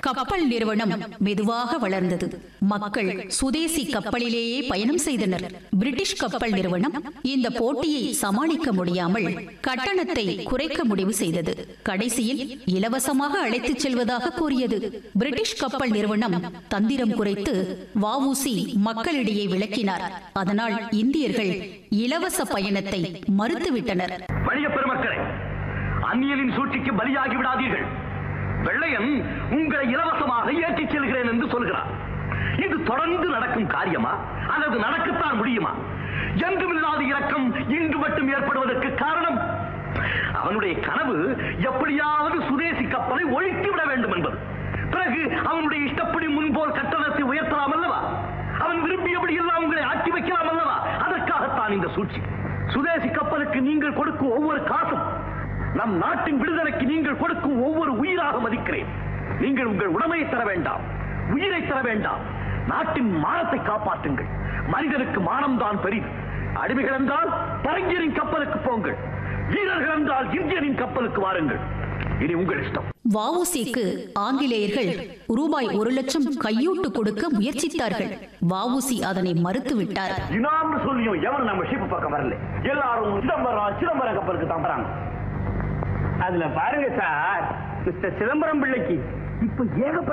கப்பல் நிறுவனம் மெதுவாக வளர்ந்தது மக்கள் சுதேசி கப்பலிலேயே பயணம் செய்தனர் பிரிட்டிஷ் கப்பல் நிறுவனம் இந்த போட்டியை சமாளிக்க முடியாமல் கட்டணத்தை குறைக்க முடிவு செய்தது கடைசியில் இலவசமாக அழைத்துச் செல்வதாக கூறியது பிரிட்டிஷ் கப்பல் நிறுவனம் தந்திரம் குறைத்து வஉசி மக்களிடையே விளக்கினார் அதனால் இந்தியர்கள் இலவச பயணத்தை மறுத்துவிட்டனர் வணிக பெருமக்களே அந்நியலின் சூழ்ச்சிக்கு பலியாகி விடாதீர்கள் வெள்ளையன் உங்களை இலவசமாக ஏற்றிச் செல்கிறேன் என்று சொல்கிறார் இது தொடர்ந்து நடக்கும் காரியமா அல்லது நடக்கத்தான் முடியுமா என்றுமில்லாத இரக்கம் இன்று மட்டும் ஏற்படுவதற்கு காரணம் அவனுடைய கனவு எப்படியாவது சுதேசி கப்பலை ஒழித்து விட வேண்டும் என்பது பிறகு அவனுடைய இஷ்டப்படி முன்போல் கட்டணத்தை உயர்த்தலாம் அல்லவா அவன் விரும்பியபடி எல்லாம் உங்களை ஆட்டி வைக்கலாம் அல்லவா அதற்காகத்தான் இந்த சூழ்ச்சி சுதேசி கப்பலுக்கு நீங்கள் கொடுக்கும் ஒவ்வொரு காசும் நம் நாட்டின் விடுதலைக்கு நீங்கள் கொடுக்கும் ஒவ்வொரு உயிராக மதிக்கிறேன் நீங்கள் உங்கள் உடமையை தர வேண்டாம் உயிரை தர வேண்டாம் நாட்டின் மானத்தை காப்பாற்றுங்கள் மனிதனுக்கு மானம்தான் பெரிது அடிமைகள் என்றால் பரங்கியரின் கப்பலுக்கு போங்கள் வீரர்கள் என்றால் இந்தியனின் கப்பலுக்கு வாருங்கள் இனி உங்கள் இஷ்டம் வஉசிக்கு ஆங்கிலேயர்கள் ரூபாய் ஒரு லட்சம் கையூட்டு கொடுக்க முயற்சித்தார்கள் வஉசி அதனை மறுத்துவிட்டார் இனாம்னு சொல்லியும் எவன் நம்ம ஷிப் பக்கம் வரல எல்லாரும் சிதம்பரம் சிதம்பரம் கப்பலுக்கு தான் வராங்க அதுல பாருங்க சார் மிஸ்டர் சிதம்பரம் பிள்ளைக்கு இப்ப ஏகப்பட்ட